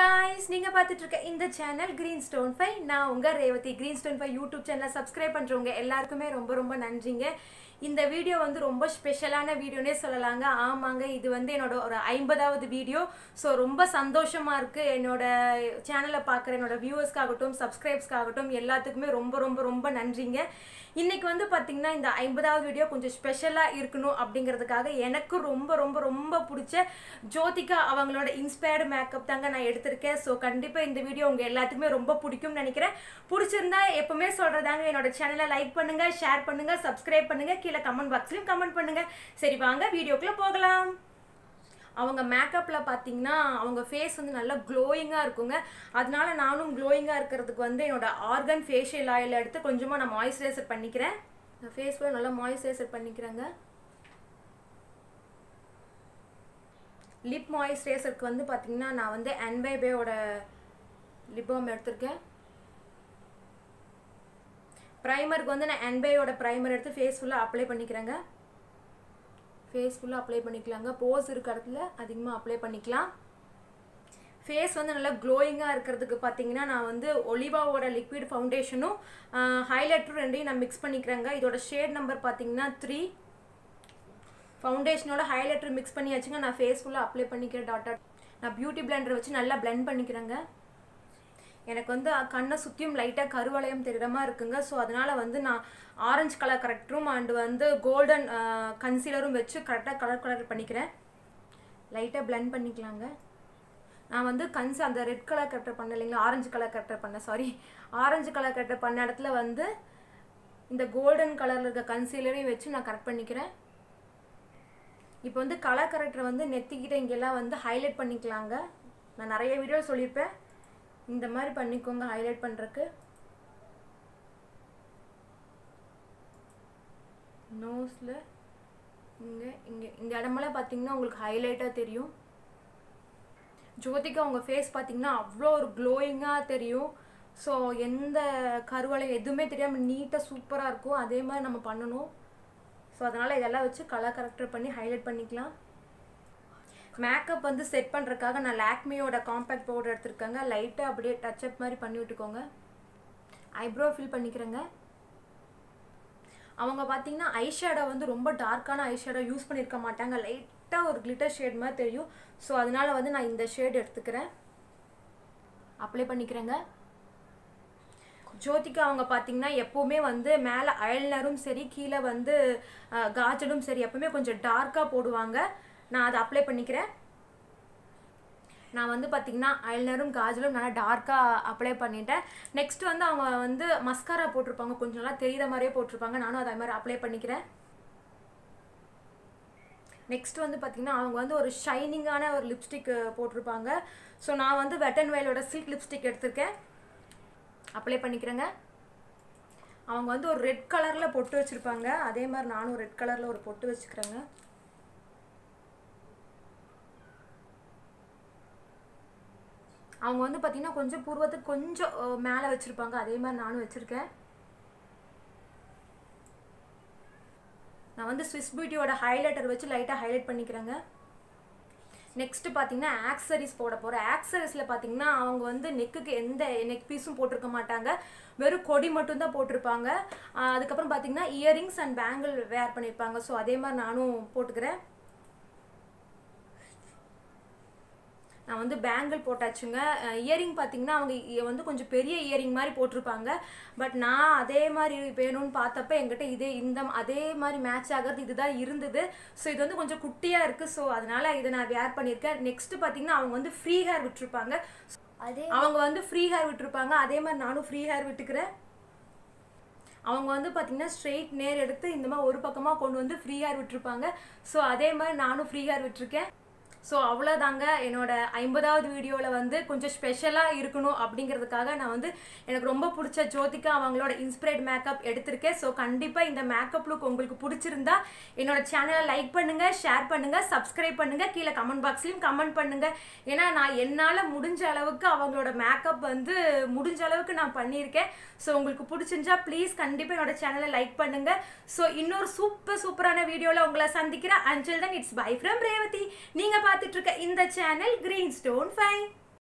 guys நீங்க பார்த்துட்டு இருக்க இந்த சேனல் கிரீன் ஸ்டோன் ஃபை நான் உங்க ரேவதி கிரீன் ஸ்டோன் ஃபை யூடியூப் சேனலை சப்ஸ்கிரைப் பண்றவங்க எல்லாருக்குமே ரொம்ப ரொம்ப நன்றிங்க இந்த வீடியோ வந்து ரொம்ப ஸ்பெஷலான வீடியோனே சொல்லலாங்க ஆமாங்க இது வந்து என்னோட ஒரு ஐம்பதாவது வீடியோ ஸோ ரொம்ப சந்தோஷமா இருக்கு என்னோட சேனலை பார்க்குற என்னோட வியூவர்ஸ்க்காகட்டும் சப்ஸ்கிரைப்ஸ்க்காகட்டும் எல்லாத்துக்குமே ரொம்ப ரொம்ப ரொம்ப நன்றிங்க இன்னைக்கு வந்து பார்த்தீங்கன்னா இந்த ஐம்பதாவது வீடியோ கொஞ்சம் ஸ்பெஷலாக இருக்கணும் அப்படிங்கிறதுக்காக எனக்கு ரொம்ப ரொம்ப ரொம்ப பிடிச்ச ஜோதிகா அவங்களோட இன்ஸ்பயர்டு மேக்கப் தாங்க நான் எடுத்திருக்கேன் ஸோ கண்டிப்பாக இந்த வீடியோ உங்கள் எல்லாத்துக்குமே ரொம்ப பிடிக்கும்னு நினைக்கிறேன் பிடிச்சிருந்தா எப்பவுமே சொல்கிறதாங்க என்னோட சேனலை லைக் பண்ணுங்க ஷேர் பண்ணுங்க சப்ஸ்கிரைப் பண்ணுங்க கீழே கமெண்ட் பாக்ஸ்லையும் கமெண்ட் பண்ணுங்க சரி வாங்க வீடியோக்குள்ளே போகலாம் அவங்க மேக்கப்பில் பார்த்தீங்கன்னா அவங்க ஃபேஸ் வந்து நல்லா க்ளோயிங்காக இருக்குங்க அதனால நானும் க்ளோயிங்காக இருக்கிறதுக்கு வந்து என்னோட ஆர்கன் ஃபேஷியல் ஆயில் எடுத்து கொஞ்சமாக நான் மாய்ஸ்சரைசர் பண்ணிக்கிறேன் ஃபேஸ் ஃபுல்லாக நல்லா மாய்ஸ்சரைசர் பண்ணிக்கிறேங்க லிப் மாய்ஸ்சரைசருக்கு வந்து பார்த்தீங்கன்னா நான் வந்து அன்பைபேயோட லிப் பாம் எடுத்திருக்கேன் ப்ரைமருக்கு வந்து நான் அன்பையோட ப்ரைமர் எடுத்து ஃபேஸ் ஃபுல்லாக அப்ளை பண்ணிக்கிறேங்க ஃபேஸ் ஃபுல்லாக அப்ளை பண்ணிக்கலாங்க போஸ் இருக்க இடத்துல அதிகமாக அப்ளை பண்ணிக்கலாம் ஃபேஸ் வந்து நல்லா க்ளோயிங்காக இருக்கிறதுக்கு பார்த்தீங்கன்னா நான் வந்து ஒலிவாவோட லிக்விட் ஃபவுண்டேஷனும் ஹைலைட்டரும் ரெண்டையும் நான் மிக்ஸ் பண்ணிக்கிறேங்க இதோட ஷேட் நம்பர் பார்த்தீங்கன்னா த்ரீ ஃபவுண்டேஷனோட ஹைலைட்டர் மிக்ஸ் பண்ணியாச்சுங்க நான் ஃபேஸ் ஃபுல்லாக அப்ளை பண்ணிக்கிறேன் டாட்டா நான் பியூட்டி பிளெண்டர் வச்சு நல்லா பிளெண்ட் பண்ணிக்கிறேங்க எனக்கு வந்து கண்ணை சுற்றியும் லைட்டாக கருவளையம் தெரிகிற மாதிரி இருக்குங்க ஸோ அதனால் வந்து நான் ஆரஞ்சு கலர் கரெக்டரும் அண்டு வந்து கோல்டன் கன்சீலரும் வச்சு கரெக்டாக கலர் கலர் பண்ணிக்கிறேன் லைட்டாக பிளெண்ட் பண்ணிக்கலாங்க நான் வந்து கன்சி அந்த ரெட் கலர் கரெக்டர் பண்ண இல்லைங்களா ஆரஞ்சு கலர் கரெக்டர் பண்ணேன் சாரி ஆரஞ்சு கலர் கரெக்டர் பண்ண இடத்துல வந்து இந்த கோல்டன் கலரில் இருக்க கன்சீலரையும் வச்சு நான் கரெக்ட் பண்ணிக்கிறேன் இப்போ வந்து கலர் கரெக்டரை வந்து நெத்திக்கிட்ட இங்கெல்லாம் வந்து ஹைலைட் பண்ணிக்கலாங்க நான் நிறைய வீடியோ சொல்லியிருப்பேன் இந்த மாதிரி பண்ணிக்கோங்க ஹைலைட் பண்ணுறக்கு நோஸில் இங்கே இங்கே இந்த இடமெல்லாம் பார்த்தீங்கன்னா உங்களுக்கு ஹைலைட்டாக தெரியும் ஜோதிகா உங்கள் ஃபேஸ் பார்த்தீங்கன்னா அவ்வளோ ஒரு க்ளோயிங்காக தெரியும் ஸோ எந்த கருவலை எதுவுமே தெரியாமல் நீட்டாக சூப்பராக இருக்கும் அதே மாதிரி நம்ம பண்ணணும் ஸோ அதனால் இதெல்லாம் வச்சு கலர் கரெக்டர் பண்ணி ஹைலைட் பண்ணிக்கலாம் மேக்கப் வந்து செட் பண்ணுறதுக்காக நான் லாக்மியோட காம்பேக்ட் பவுடர் எடுத்திருக்கேங்க லைட்டாக அப்படியே டச்சப் மாதிரி பண்ணி விட்டுக்கோங்க ஐப்ரோ ஃபில் பண்ணிக்கிறேங்க அவங்க பார்த்தீங்கன்னா ஐஷேடோ வந்து ரொம்ப டார்க்கான ஐஷேடோ யூஸ் பண்ணியிருக்க மாட்டாங்க லைட்டாக ஒரு கிளிட்டர் ஷேட் மாதிரி தெரியும் ஸோ அதனால வந்து நான் இந்த ஷேட் எடுத்துக்கிறேன் அப்ளை பண்ணிக்கிறேங்க ஜோதிகா அவங்க பார்த்தீங்கன்னா எப்போவுமே வந்து மேலே அயல்னரும் சரி கீழே வந்து காஜலும் சரி எப்பவுமே கொஞ்சம் டார்க்காக போடுவாங்க நான் அதை அப்ளை பண்ணிக்கிறேன் நான் வந்து பார்த்திங்கன்னா ஐலனரும் காஜலும் நல்லா டார்க்காக அப்ளை பண்ணிட்டேன் நெக்ஸ்ட் வந்து அவங்க வந்து மஸ்காரா போட்டிருப்பாங்க கொஞ்சம் நல்லா தெரிகிற மாதிரியே போட்டிருப்பாங்க நானும் அதே மாதிரி அப்ளை பண்ணிக்கிறேன் நெக்ஸ்ட் வந்து பார்த்திங்கன்னா அவங்க வந்து ஒரு ஷைனிங்கான ஒரு லிப்ஸ்டிக் போட்டிருப்பாங்க ஸோ நான் வந்து வெட் அண்ட் வயலோட சில்க் லிப்ஸ்டிக் எடுத்திருக்கேன் அப்ளை பண்ணிக்கிறேங்க அவங்க வந்து ஒரு ரெட் கலரில் பொட்டு வச்சுருப்பாங்க அதே மாதிரி நானும் ரெட் கலரில் ஒரு பொட்டு வச்சுக்கிறேங்க அவங்க வந்து பார்த்திங்கன்னா கொஞ்சம் பூர்வத்துக்கு கொஞ்சம் மேலே வச்சுருப்பாங்க அதே மாதிரி நானும் வச்சுருக்கேன் நான் வந்து ஸ்விஸ் பியூட்டியோட ஹைலைட்டர் வச்சு லைட்டாக ஹைலைட் பண்ணிக்கிறேங்க நெக்ஸ்ட் பார்த்தீங்கன்னா ஆக்சரிஸ் போட போகிறேன் ஆக்சரிஸில் பார்த்தீங்கன்னா அவங்க வந்து நெக்குக்கு எந்த நெக் பீஸும் போட்டிருக்க மாட்டாங்க வெறும் கொடி மட்டும்தான் போட்டிருப்பாங்க அதுக்கப்புறம் பார்த்தீங்கன்னா இயரிங்ஸ் அண்ட் பேங்கிள் வேர் பண்ணியிருப்பாங்க ஸோ அதே மாதிரி நானும் போட்டுக்கிறேன் நான் வந்து பேங்கிள் போட்டாச்சுங்க இயரிங் பார்த்தீங்கன்னா அவங்க வந்து கொஞ்சம் பெரிய இயரிங் மாதிரி போட்டிருப்பாங்க பட் நான் அதே மாதிரி வேணும்னு பார்த்தப்ப எங்கிட்ட இதே இந்த அதே மாதிரி மேட்ச் ஆகிறது இதுதான் இருந்தது ஸோ இது வந்து கொஞ்சம் குட்டியாக இருக்குது ஸோ அதனால் இதை நான் வேர் பண்ணியிருக்கேன் நெக்ஸ்ட்டு பார்த்தீங்கன்னா அவங்க வந்து ஃப்ரீ ஹேர் விட்டுருப்பாங்க அதே அவங்க வந்து ஃப்ரீ ஹேர் விட்டுருப்பாங்க அதே மாதிரி நானும் ஃப்ரீ ஹேர் விட்டுக்கிறேன் அவங்க வந்து பார்த்தீங்கன்னா ஸ்ட்ரெயிட் நேர் எடுத்து இந்த மாதிரி ஒரு பக்கமாக கொண்டு வந்து ஃப்ரீ ஹேர் விட்டுருப்பாங்க ஸோ அதே மாதிரி நானும் ஃப்ரீ ஹேர் விட்டுருக்கேன் ஸோ அவ்வளோதாங்க என்னோட ஐம்பதாவது வீடியோவில் வந்து கொஞ்சம் ஸ்பெஷலாக இருக்கணும் அப்படிங்கிறதுக்காக நான் வந்து எனக்கு ரொம்ப பிடிச்ச ஜோதிகா அவங்களோட இன்ஸ்பிரேட் மேக்கப் எடுத்திருக்கேன் ஸோ கண்டிப்பாக இந்த மேக்கப் லுக் உங்களுக்கு பிடிச்சிருந்தா என்னோட சேனலை லைக் பண்ணுங்கள் ஷேர் பண்ணுங்கள் சப்ஸ்கிரைப் பண்ணுங்கள் கீழே கமெண்ட் பாக்ஸ்லையும் கமெண்ட் பண்ணுங்கள் ஏன்னா நான் என்னால் முடிஞ்ச அளவுக்கு அவங்களோட மேக்கப் வந்து முடிஞ்ச அளவுக்கு நான் பண்ணியிருக்கேன் ஸோ உங்களுக்கு பிடிச்சிருந்தா ப்ளீஸ் கண்டிப்பாக என்னோட சேனலை லைக் பண்ணுங்கள் ஸோ இன்னொரு சூப்பர் சூப்பரான வீடியோவில் உங்களை சந்திக்கிறேன் அஞ்சல் தன் இட்ஸ் பை ஃப்ரம் ரேவதி நீங்கள் பார்த்துட்டு இருக்க இந்த சேனல் கிரீன் ஸ்டோன் ஃபைன்